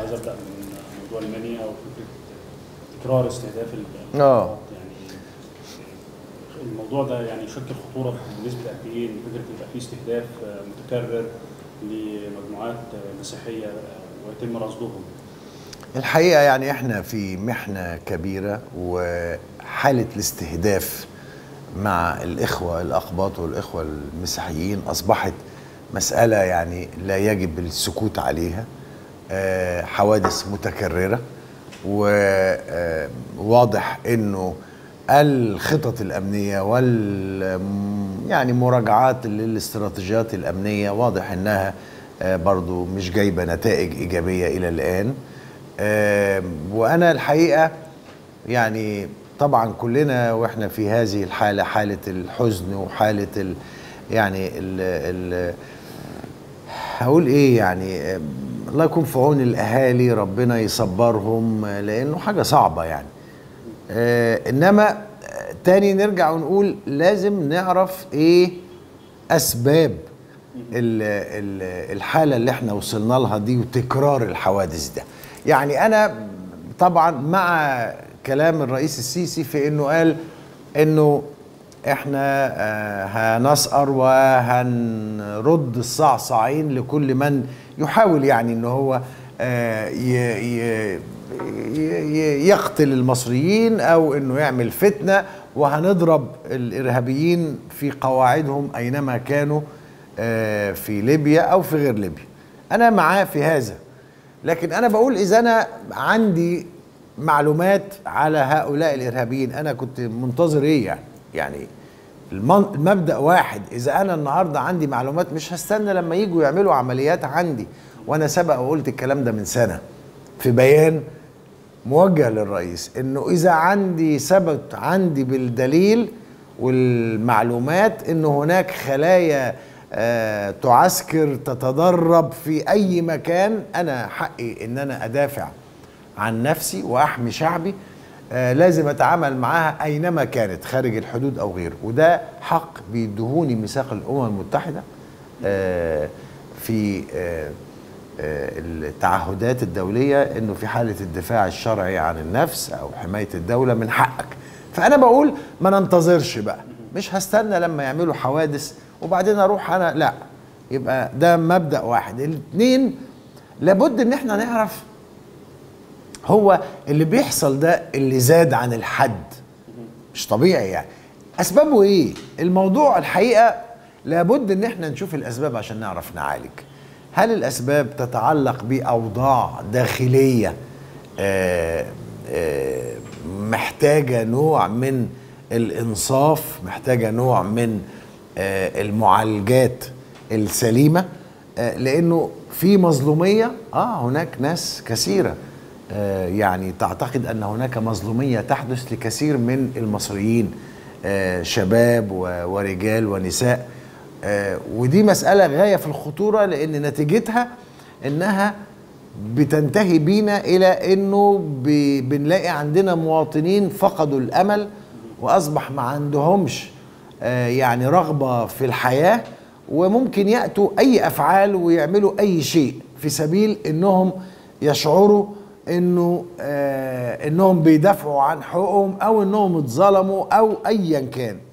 عايز ابدا من موضوع المنيا وفكره تكرار استهداف ال- آه. يعني الموضوع ده يعني يشكل خطوره بنسبه قد ايه ان فكره يبقى في استهداف آه، متكرر لمجموعات آه، مسيحيه آه، ويتم رصدهم الحقيقة يعني احنا في محنة كبيرة وحالة الاستهداف مع الإخوة الأقباط والإخوة المسيحيين أصبحت مسألة يعني لا يجب السكوت عليها آه، حوادث متكررة وواضح انه الخطط الامنيه وال يعني مراجعات للاستراتيجيات الامنيه واضح انها آه، برضو مش جايبه نتائج ايجابيه الى الان آه، وانا الحقيقه يعني طبعا كلنا واحنا في هذه الحاله حاله الحزن وحاله ال يعني ال ال هقول ايه يعني آه، الله يكون في عون الاهالي ربنا يصبرهم آه، لانه حاجه صعبه يعني آه انما آه، تاني نرجع ونقول لازم نعرف ايه اسباب ال ال الحاله اللي احنا وصلنا لها دي وتكرار الحوادث ده يعني انا طبعا مع كلام الرئيس السيسي في انه قال انه احنا آه، هنسأر وهنرد الصعصعين لكل من يحاول يعني ان هو آه، ي- ي- ي- يقتل المصريين او انه يعمل فتنه وهنضرب الارهابيين في قواعدهم اينما كانوا آه، في ليبيا او في غير ليبيا انا معاه في هذا لكن انا بقول اذا انا عندي معلومات على هؤلاء الارهابيين انا كنت منتظر ايه يعني يعني المن- المبدا واحد اذا انا النهارده عندي معلومات مش هستنى لما يجوا يعملوا عمليات عندي وانا سبق وقلت الكلام ده من سنه في بيان موجه للرئيس انه اذا عندي ثبت عندي بالدليل والمعلومات ان هناك خلايا آه، تعسكر تتدرب في اي مكان انا حقي ان انا ادافع عن نفسي واحمي شعبي آه، لازم اتعامل معاها اينما كانت خارج الحدود او غيره وده حق بيدهوني ميثاق الامم المتحده آه، في آه، آه، التعهدات الدوليه انه في حاله الدفاع الشرعي عن النفس او حمايه الدوله من حقك فانا بقول ما ننتظرش بقى مش هستنى لما يعملوا حوادث وبعدين اروح انا لا يبقى ده مبدا واحد الاثنين لابد ان احنا نعرف هو اللي بيحصل ده اللي زاد عن الحد مش طبيعي يعني اسبابه ايه الموضوع الحقيقه لابد ان احنا نشوف الاسباب عشان نعرف نعالج هل الاسباب تتعلق باوضاع داخليه آه، آه، محتاجه نوع من الانصاف محتاجه نوع من آه، المعالجات السليمه آه، لانه في مظلوميه اه هناك ناس كثيره آه، يعني تعتقد ان هناك مظلوميه تحدث لكثير من المصريين آه، شباب و- ورجال ونساء آه، ودي مساله غايه في الخطوره لان نتيجتها انها بتنتهي بينا الى انه ب- بنلاقي عندنا مواطنين فقدوا الامل واصبح ما عندهمش آه، يعني رغبه في الحياه وممكن ياتوا اي افعال ويعملوا اي شيء في سبيل انهم يشعروا انه آه انهم بيدافعوا عن حقوقهم او انهم اتظلموا او ايا كان